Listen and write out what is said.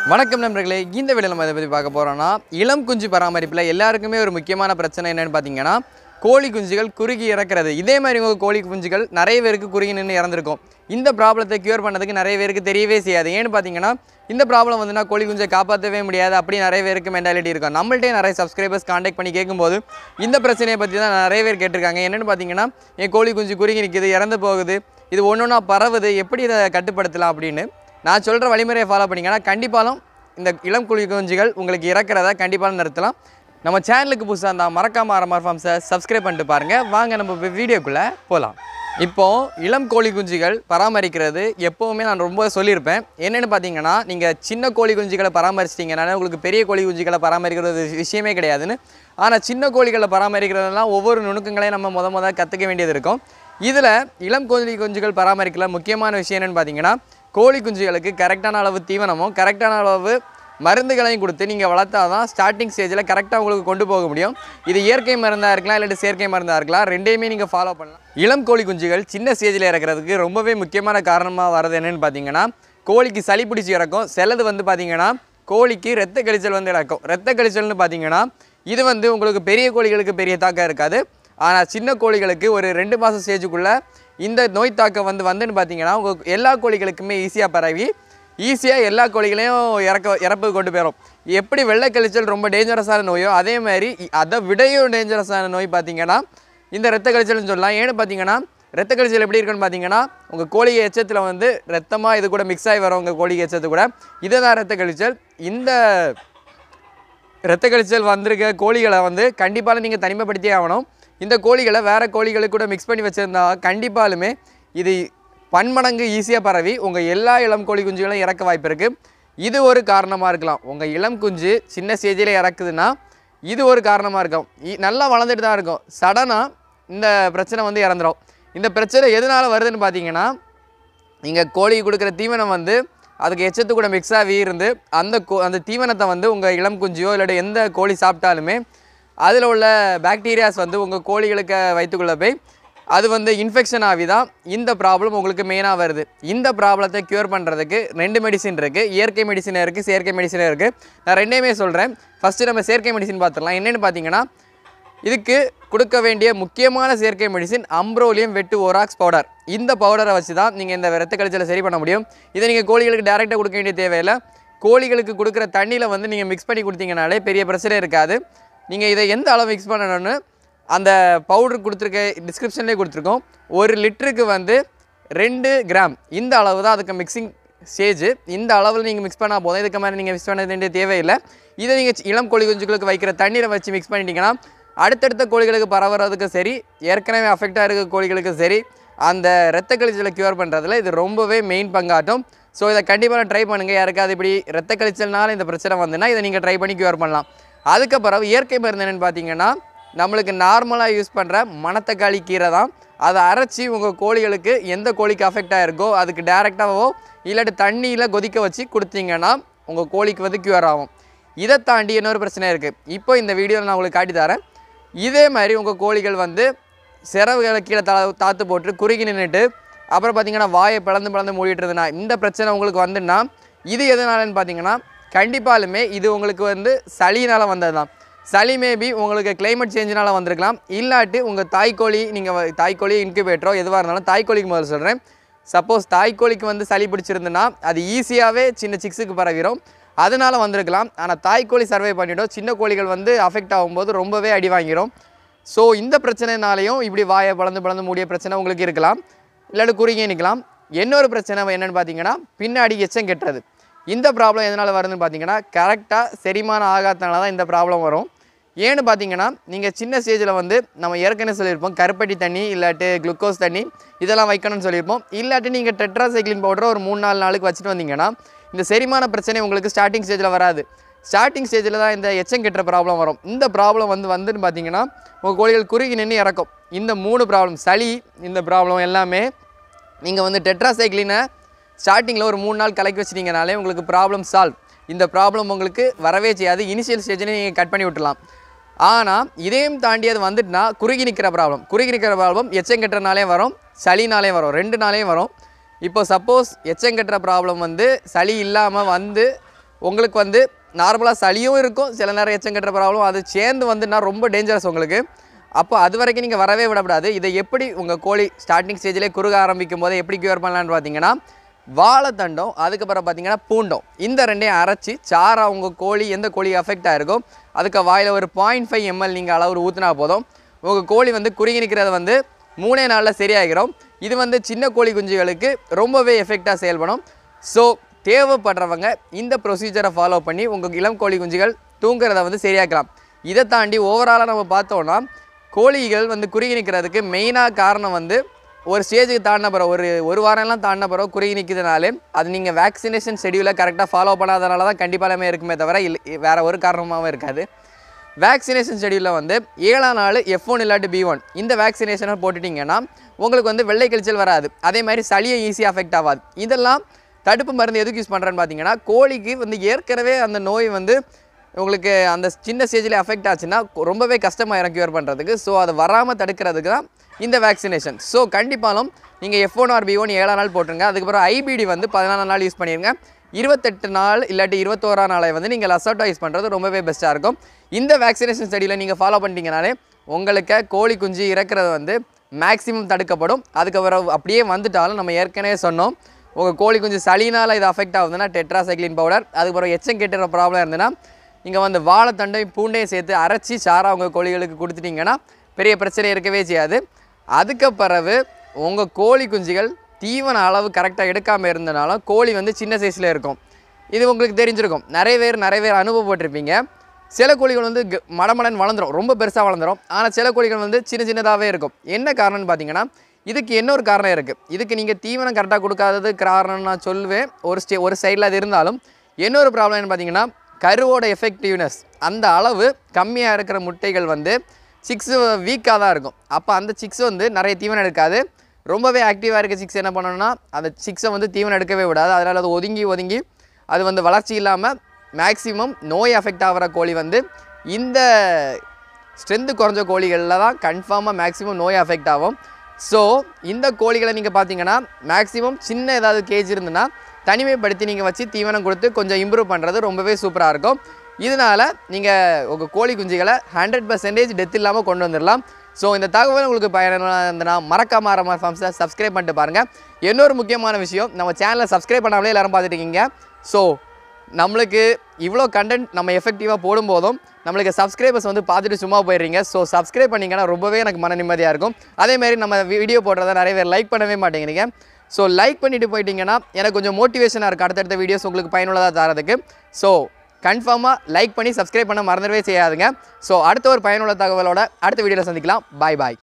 வணக்கம் நண்பர்களே இந்த வீடியோ நம்ம இதை பற்றி பார்க்க போகிறோம்னா இளம் குஞ்சு பராமரிப்பில் எல்லாருக்குமே ஒரு முக்கியமான பிரச்சனை என்னன்னு பார்த்தீங்கன்னா கோழி குஞ்சுகள் குறுகி இறக்குறது இதே மாதிரி உங்கள் கோழி குஞ்சுகள் நிறைய பேருக்கு குறுகி நின்று இறந்துருக்கும் இந்த ப்ராப்ளத்தை க்யூர் பண்ணதுக்கு நிறைய பேருக்கு தெரியவே செய்யாது ஏன்னு பார்த்தீங்கன்னா இந்த ப்ராப்ளம் வந்துன்னா கோழி குஞ்சை காப்பாற்றவே முடியாது அப்படி நிறைய பேருக்கு மென்டாலிட்டி இருக்கும் நம்மள்ட்டே நிறைய சப்ஸ்கிரைபர்ஸ் காண்டாக்ட் பண்ணி கேட்கும்போது இந்த பிரச்சனையை பற்றி தான் நிறைய பேர் கேட்டிருக்காங்க என்னென்னு பார்த்தீங்கன்னா என் கோழி குஞ்சு குறுகி நிற்குது இறந்து போகுது இது ஒன்று ஒன்றா பரவுது எப்படி இதை கட்டுப்படுத்தலாம் அப்படின்னு நான் சொல்கிற வழிமுறையை ஃபாலோ பண்ணிங்கன்னா கண்டிப்பாலும் இந்த இளம் குழி குஞ்சுகள் உங்களுக்கு இறக்குறத கண்டிப்பாக நிறுத்தலாம் நம்ம சேனலுக்கு புதுசாக இருந்தால் மறக்காம ஆரம்பர் ஃபார்ம்ஸை சப்ஸ்கிரைப் பண்ணிட்டு பாருங்கள் வாங்க நம்ம வீடியோக்குள்ளே போகலாம் இப்போது இளம் கோழி குஞ்சுகள் பராமரிக்கிறது எப்போவுமே நான் ரொம்ப சொல்லியிருப்பேன் என்னென்னு பார்த்தீங்கன்னா நீங்கள் சின்ன கோழி குஞ்சுகளை பராமரிச்சிட்டிங்கனால உங்களுக்கு பெரிய கோழி குஞ்சுகளை பராமரிக்கிறது விஷயமே கிடையாதுன்னு ஆனால் சின்ன கோழிகளை பராமரிக்கிறதெல்லாம் ஒவ்வொரு நுணுக்கங்களையும் நம்ம முத முத கற்றுக்க வேண்டியது இருக்கும் இதில் இளம் கோழி குஞ்சுகள் பராமரிக்கல முக்கியமான விஷயம் என்னென்னு பார்த்தீங்கன்னா கோழி குஞ்சுகளுக்கு கரெக்டான அளவு தீவனமும் கரெக்டான அளவு மருந்துகளையும் கொடுத்து நீங்கள் வளர்த்தா தான் ஸ்டார்டிங் ஸ்டேஜில் கரெக்டாக உங்களுக்கு கொண்டு போக முடியும் இது இயற்கை மருந்தாக இருக்கலாம் இல்லாட்டி செயற்கை மருந்தாக இருக்கலாம் ரெண்டையுமே நீங்கள் ஃபாலோ பண்ணலாம் இளம் கோழி குஞ்சுகள் சின்ன ஸ்டேஜில் இறக்குறதுக்கு ரொம்பவே முக்கியமான காரணமாக வர்றது என்னென்னு பார்த்தீங்கன்னா கோழிக்கு சளி பிடிச்சி இறக்கும் சிலது வந்து பார்த்தீங்கன்னா கோழிக்கு ரத்த கழிச்சல் வந்து இறக்கும் ரத்த கழிச்சல்னு பார்த்தீங்கன்னா இது வந்து உங்களுக்கு பெரிய கோழிகளுக்கு பெரிய தாக்கம் இருக்காது ஆனால் சின்ன கோழிகளுக்கு ஒரு ரெண்டு மாதம் ஸ்டேஜுக்குள்ளே இந்த நோய் தாக்கம் வந்து வந்துன்னு பார்த்தீங்கன்னா உங்கள் எல்லா கோழிகளுக்குமே ஈஸியாக பரவி ஈஸியாக எல்லா கோழிகளையும் இறக்க இறப்பு கொண்டு போயிடும் எப்படி வெள்ளை கழிச்சல் ரொம்ப டேஞ்சரஸான நோயோ அதே மாதிரி இ- அதை விடையும் டேஞ்சரஸான நோய் பார்த்தீங்கன்னா இந்த ரத்த கழிச்சல்னு சொல்லலாம் ஏன்னு பார்த்தீங்கன்னா ரத்த கழிச்சல் எப்படி இருக்குன்னு பார்த்தீங்கன்னா உங்கள் கோழி எச்சத்தில் வந்து ரத்தமாக இது கூட மிக்ஸ் ஆகி வரும் உங்கள் கோழி எச்சத்து கூட இதுதான் ரத்த கழிச்சல் இந்த ரத்த கழிச்சல் வந்திருக்க கோழிகளை வந்து கண்டிப்பாக நீங்கள் தனிமைப்படுத்தியே ஆகணும் இந்த கோழிகளை வேறு கோழிகளுக்கு கூட மிக்ஸ் பண்ணி வச்சுருந்தா கண்டிப்பாலுமே இது பன்மடங்கு ஈஸியாக பரவி உங்கள் எல்லா இளம் கோழி குஞ்சுகளும் இறக்க வாய்ப்பு இருக்குது இது ஒரு காரணமாக இருக்கலாம் உங்கள் இளம் குஞ்சு சின்ன ஸ்டேஜில் இறக்குதுன்னா இது ஒரு காரணமாக இருக்கும் இ- நல்லா வளர்ந்துட்டு தான் இருக்கும் சடனாக இந்த பிரச்சனை வந்து இறந்துரும் இந்த பிரச்சனை எதனால் வருதுன்னு பார்த்தீங்கன்னா நீங்கள் கோழிக்கு கொடுக்குற தீவனம் வந்து அதுக்கு எச்சத்து கூட மிக்ஸ் ஆகி இருந்து அந்த கோ அந்த தீவனத்தை வந்து உங்கள் இளம் குஞ்சியோ இல்லாட்டி எந்த கோழி சாப்பிட்டாலுமே அதில் உள்ள பாக்டீரியாஸ் வந்து உங்கள் கோழிகளுக்கு வயிற்றுக்குள்ளே போய் அது வந்து இன்ஃபெக்ஷன் ஆகி தான் இந்த ப்ராப்ளம் உங்களுக்கு மெயினாக வருது இந்த ப்ராப்ளத்தை க்யூர் பண்ணுறதுக்கு ரெண்டு மெடிசின் இருக்குது இயற்கை மெடிசன் இருக்குது செயற்கை மெடிசன் இருக்குது நான் ரெண்டையுமே சொல்கிறேன் ஃபஸ்ட்டு நம்ம செயற்கை மெடிசின் பார்த்துடலாம் என்னென்னு பார்த்தீங்கன்னா இதுக்கு கொடுக்க வேண்டிய முக்கியமான செயற்கை மெடிசின் அம்ப்ரோலியம் வெட்டு ஓராக்ஸ் பவுடர் இந்த பவுடரை வச்சு தான் நீங்கள் இந்த ரத்த கழிச்சலை சரி பண்ண முடியும் இதை நீங்கள் கோழிகளுக்கு டேரெக்டாக கொடுக்க வேண்டிய தேவையில்லை கோழிகளுக்கு கொடுக்குற தண்ணியில் வந்து நீங்கள் மிக்ஸ் பண்ணி கொடுத்தீங்கனாலே பெரிய பிரச்சனை இருக்காது நீங்கள் இதை எந்த அளவு மிக்ஸ் பண்ணணும்னு அந்த பவுடர் கொடுத்துருக்க டிஸ்கிரிப்ஷன்லேயே கொடுத்துருக்கோம் ஒரு லிட்டருக்கு வந்து ரெண்டு கிராம் இந்த அளவு தான் அதுக்கு மிக்சிங் ஸ்டேஜ் இந்த அளவில் நீங்கள் மிக்ஸ் பண்ணால் போதும் இதுக்கு மேலே நீங்கள் மிக்ஸ் பண்ண வேண்டிய தேவையில்லை இதை நீங்கள் இளம் கோழி குஞ்சுகளுக்கு வைக்கிற தண்ணீரை வச்சு மிக்ஸ் பண்ணிட்டீங்கன்னா அடுத்தடுத்த கோழிகளுக்கு பரவுறதுக்கு சரி ஏற்கனவே அஃபெக்டாக இருக்க கோழிகளுக்கு சரி அந்த ரத்த கழிச்சலை க்யூர் பண்ணுறதுல இது ரொம்பவே மெயின் பங்காட்டும் ஸோ இதை கண்டிப்பாக ட்ரை பண்ணுங்கள் யாருக்காவது இப்படி ரத்த கழிச்சல்னால இந்த பிரச்சனை வந்துன்னா இதை நீங்கள் ட்ரை பண்ணி க்யூர் பண்ணலாம் அதுக்கப்புறம் இயற்கை மருந்து என்னென்னு பார்த்தீங்கன்னா நம்மளுக்கு நார்மலாக யூஸ் பண்ணுற மணத்தக்காளி கீரை தான் அதை அரைச்சி உங்கள் கோழிகளுக்கு எந்த கோழிக்கு அஃபெக்ட் ஆகிருக்கோ அதுக்கு டேரெக்டாகவோ இல்லாட்டி தண்ணியில் கொதிக்க வச்சு கொடுத்தீங்கன்னா உங்கள் கோழிக்கு வந்து க்யூர் ஆகும் இதை தாண்டி இன்னொரு பிரச்சனை இருக்குது இப்போ இந்த வீடியோவில் நான் உங்களுக்கு காட்டி தரேன் இதே மாதிரி உங்கள் கோழிகள் வந்து சிறவுகளை கீழே தா தாத்து போட்டு குறுகி நின்றுட்டு அப்புறம் பார்த்தீங்கன்னா வாயை பிளந்து பிளந்து மூடிட்டு இருந்ததுன்னா இந்த பிரச்சனை உங்களுக்கு வந்துன்னா இது எதனாலன்னு பார்த்தீங்கன்னா கண்டிப்பாலுமே இது உங்களுக்கு வந்து சளியினால் வந்தது தான் சளி மேபி உங்களுக்கு climate சேஞ்சினால் வந்திருக்கலாம் இல்லாட்டி உங்கள் தாய்க்கோழி நீங்கள் தாய்க்கோழி இன்குபேட்டரோ எதுவாக இருந்தாலும் தாய்க்கோழிக்கு முதல்ல சொல்கிறேன் சப்போஸ் தாய்க்கோழிக்கு வந்து சளி பிடிச்சிருந்துன்னா அது ஈஸியாகவே சின்ன சிக்ஸுக்கு பரவிடும் அதனால வந்திருக்கலாம் ஆனால் தாய்க்கோழி சர்வை பண்ணிடும் சின்ன கோழிகள் வந்து அஃபெக்ட் ஆகும்போது ரொம்பவே அடி வாங்கிடும் ஸோ இந்த பிரச்சனைனாலையும் இப்படி வாயை பளந்து பளந்து மூடிய பிரச்சனை உங்களுக்கு இருக்கலாம் இல்லாட்டி குறுகிய நிற்கலாம் இன்னொரு பிரச்சனை என்னென்னு பார்த்தீங்கன்னா பின்னாடி எச்சம் கெட்டுறது இந்த ப்ராப்ளம் எதனால் வருதுன்னு பார்த்தீங்கன்னா கரெக்டாக செரிமானம் ஆகாதனால தான் இந்த ப்ராப்ளம் வரும் ஏன்னு பார்த்தீங்கன்னா நீங்கள் சின்ன ஸ்டேஜில் வந்து நம்ம ஏற்கனவே சொல்லியிருப்போம் கருப்பட்டி தண்ணி இல்லாட்டி குளுக்கோஸ் தண்ணி இதெல்லாம் வைக்கணும்னு சொல்லியிருப்போம் இல்லாட்டி நீங்கள் டெட்ராசைக்ளின் பவுடரை ஒரு மூணு நாலு நாளுக்கு வச்சுட்டு வந்தீங்கன்னா இந்த செரிமான பிரச்சனை உங்களுக்கு ஸ்டார்டிங் ஸ்டேஜில் வராது ஸ்டார்டிங் ஸ்டேஜில் தான் இந்த எச்சம் கெட்டுற ப்ராப்ளம் வரும் இந்த ப்ராப்ளம் வந்து வந்துன்னு பார்த்தீங்கன்னா உங்கள் கோழிகள் குறுகி நின்று இறக்கும் இந்த மூணு ப்ராப்ளம் சளி இந்த ப்ராப்ளம் எல்லாமே நீங்கள் வந்து டெட்ராசைக்ளினை ஸ்டார்டிங்கில் ஒரு மூணு நாள் கலக்கி வச்சிட்டிங்கனாலே உங்களுக்கு ப்ராப்ளம் சால்வ் இந்த ப்ராப்ளம் உங்களுக்கு வரவே செய்யாது இனிஷியல் ஸ்டேஜில் நீங்கள் கட் பண்ணி விட்டுலாம் ஆனால் இதையும் தாண்டி அது வந்துட்டுனா குறுகி நிற்கிற ப்ராப்ளம் குறுகி நிற்கிற ப்ராப்ளம் எச்சங்கட்டுறனாலே வரும் சளினாலே வரும் ரெண்டு நாளையும் வரும் இப்போ சப்போஸ் எச்சங்கட்டுற ப்ராப்ளம் வந்து சளி இல்லாமல் வந்து உங்களுக்கு வந்து நார்மலாக சளியும் இருக்கும் சில நேரம் எச்சம் கட்டுற ப்ராப்ளம் அது சேர்ந்து வந்துன்னா ரொம்ப டேஞ்சரஸ் உங்களுக்கு அப்போ அது வரைக்கும் நீங்கள் வரவே விடக்கூடாது இதை எப்படி உங்கள் கோழி ஸ்டார்டிங் ஸ்டேஜ்லேயே குறுக ஆரம்பிக்கும் போது எப்படி க்யூர் பண்ணலான்னு பார்த்தீங்கன்னா வாழைத்தண்டும் அதுக்கப்புறம் பார்த்தீங்கன்னா பூண்டும் இந்த ரெண்டையும் அரைச்சி சாரா உங்கள் கோழி எந்த கோழி அஃபெக்ட் ஆயிருக்கோ அதுக்கு வாயில் ஒரு பாயிண்ட் ஃபைவ் எம்எல் நீங்கள் அளவு ஊற்றினா போதும் உங்கள் கோழி வந்து குறுகி நிற்கிறது வந்து மூணே நாளில் சரியாகிரும் இது வந்து சின்ன கோழி குஞ்சுகளுக்கு ரொம்பவே எஃபெக்டாக செயல்படும் ஸோ தேவைப்படுறவங்க இந்த ப்ரொசீஜரை ஃபாலோ பண்ணி உங்கள் இளம் கோழி குஞ்சுகள் தூங்குறத வந்து சரியாக்கலாம் இதை தாண்டி ஓவராலாக நம்ம பார்த்தோன்னா கோழிகள் வந்து குறுகி நிற்கிறதுக்கு மெயினாக காரணம் வந்து ஒரு ஸ்டேஜுக்கு தாண்டின பிறகு ஒரு ஒரு வாரம்லாம் தாண்டின பிறகு குறுகி நிற்கிறதுனாலே அது நீங்கள் வேக்சினேஷன் ஷெடியூலை கரெக்டாக ஃபாலோ பண்ணாதனால தான் கண்டிப்பாக எல்லாமே இருக்குமே தவிர இல்லை வேறு ஒரு காரணமாகவும் இருக்காது வேக்சினேஷன் ஷெடியூலில் வந்து ஏழாம் நாள் எஃப் ஒன் இல்லாட்டி பி ஒன் இந்த வேக்சினேஷனை போட்டுட்டிங்கன்னா உங்களுக்கு வந்து வெள்ளை கழிச்சல் வராது அதே மாதிரி சளியும் ஈஸியாக அஃபெக்ட் ஆகாது இதெல்லாம் தடுப்பு மருந்து எதுக்கு யூஸ் பண்ணுறேன்னு பார்த்தீங்கன்னா கோழிக்கு வந்து ஏற்கனவே அந்த நோய் வந்து உங்களுக்கு அந்த சின்ன ஸ்டேஜில் அஃபெக்ட் ஆச்சுன்னா ரொம்பவே கஷ்டமாக க்யூர் பண்ணுறதுக்கு ஸோ அதை வராமல் தடுக்கிறதுக்கு தான் இந்த வேக்சினேஷன் ஸோ கண்டிப்பாலும் நீங்கள் F one or B one ஏழாம் நாள் போட்டுருங்க அதுக்கப்புறம் ஐபிடி வந்து பதினாலாம் நாள் யூஸ் பண்ணிடுங்க இருபத்தெட்டு நாள் இல்லாட்டி இருபத்தோராம் நாளை வந்து நீங்கள் அசோட்டா யூஸ் பண்ணுறது ரொம்பவே பெஸ்ட்டாக இருக்கும் இந்த வேக்சினேஷன் ஸ்டடியில் நீங்கள் ஃபாலோ பண்ணிட்டீங்கனாலே உங்களுக்கு கோழி குஞ்சு இறக்குறது வந்து மேக்ஸிமம் தடுக்கப்படும் அதுக்கப்புறம் அப்படியே வந்துட்டாலும் நம்ம ஏற்கனவே சொன்னோம் உங்கள் கோழி குஞ்சு சளினால் இது அஃபெக்ட் ஆகுதுன்னா டெட்ராசைக்ளின் பவுடர் அதுக்கப்புறம் எச்சம் கெட்டுற ப்ராப்ளம் இருந்ததுன்னா நீங்கள் வந்து வாழைத்தண்டையும் பூண்டையும் சேர்த்து அரைச்சி சாரா உங்கள் கோழிகளுக்கு கொடுத்துட்டிங்கன்னா பெரிய பிரச்சனை இருக்கவே செய்யாது அதுக்கு பிறகு உங்கள் கோழி குஞ்சுகள் தீவன அளவு கரெக்டாக எடுக்காமல் இருந்தனாலும் கோழி வந்து சின்ன சைஸில் இருக்கும் இது உங்களுக்கு தெரிஞ்சிருக்கும் நிறைய பேர் நிறைய பேர் அனுபவப்பட்டிருப்பீங்க சில கோழிகள் வந்து க- மடமடன்னு வளர்ந்துரும் ரொம்ப பெருசாக வளர்ந்துரும் ஆனால் சில கோழிகள் வந்து சின்ன சின்னதாகவே இருக்கும் என்ன காரணம்னு பார்த்தீங்கன்னா இதுக்கு இன்னொரு காரணம் இருக்குது இதுக்கு நீங்கள் தீவனம் கரெக்டாக கொடுக்காதது காரணம் நான் சொல்லுவேன் ஒரு ஸ்டே ஒரு சைடில் அது இருந்தாலும் இன்னொரு ப்ராப்ளம் என்ன பார்த்தீங்கன்னா கருவோட எஃபெக்டிவ்னஸ் அந்த அளவு கம்மியாக இருக்கிற முட்டைகள் வந்து சிக்ஸ் வீக்காக தான் இருக்கும் அப்போ அந்த சிக்ஸ் வந்து நிறைய தீவனம் எடுக்காது ரொம்பவே ஆக்டிவாக இருக்க சிக்ஸ் என்ன பண்ணணும்னா அந்த சிக்ஸை வந்து தீவனம் எடுக்கவே விடாது அதனால் அது ஒதுங்கி ஒதுங்கி அது வந்து வளர்ச்சி இல்லாமல் மேக்ஸிமம் நோய் அஃபெக்ட் ஆகிற கோழி வந்து இந்த ஸ்ட்ரென்த்து குறைஞ்ச கோழிகளில் தான் கன்ஃபார்மாக மேக்ஸிமம் நோய் அஃபெக்ட் ஆகும் ஸோ இந்த கோழிகளை நீங்கள் பார்த்தீங்கன்னா மேக்ஸிமம் சின்ன ஏதாவது கேஜ் இருந்துன்னா தனிமைப்படுத்தி நீங்கள் வச்சு தீவனம் கொடுத்து கொஞ்சம் இம்ப்ரூவ் பண்ணுறது ரொம்பவே சூப்பராக இருக்கும் இதனால் நீங்கள் உங்கள் கோழி குஞ்சுகளை ஹண்ட்ரட் பர்சன்டேஜ் டெத் இல்லாமல் கொண்டு வந்துடலாம் ஸோ இந்த தகவல் உங்களுக்கு பயனுள்ளதாக இருந்ததுன்னா மறக்காம ஆரம்ப ஃபார்ம்ஸை சப்ஸ்கிரைப் பண்ணிட்டு பாருங்கள் இன்னொரு முக்கியமான விஷயம் நம்ம சேனலை சப்ஸ்கிரைப் பண்ணாமலே எல்லாரும் பார்த்துட்டு இருக்கீங்க ஸோ நம்மளுக்கு இவ்வளோ கண்டென்ட் நம்ம எஃபெக்டிவாக போடும்போதும் நம்மளுக்கு சப்ஸ்கிரைபர்ஸ் வந்து பார்த்துட்டு சும்மா போயிடுறீங்க ஸோ சப்ஸ்கிரைப் பண்ணிங்கன்னா ரொம்பவே எனக்கு மன நிம்மதியாக இருக்கும் அதேமாரி நம்ம வீடியோ போடுறத நிறைய பேர் லைக் பண்ணவே மாட்டேங்கிறீங்க ஸோ லைக் பண்ணிட்டு போயிட்டீங்கன்னா எனக்கு கொஞ்சம் மோட்டிவேஷனாக இருக்குது அடுத்தடுத்த வீடியோஸ் உங்களுக்கு பயனுள்ளதாக தரதுக்கு ஸோ கன்ஃபார்மாக லைக் பண்ணி சப்ஸ்கிரைப் பண்ண மறந்துடவே செய்யாதுங்க ஸோ அடுத்த ஒரு பயனுள்ள தகவலோட அடுத்த வீடியோவில் சந்திக்கலாம் பாய் பாய்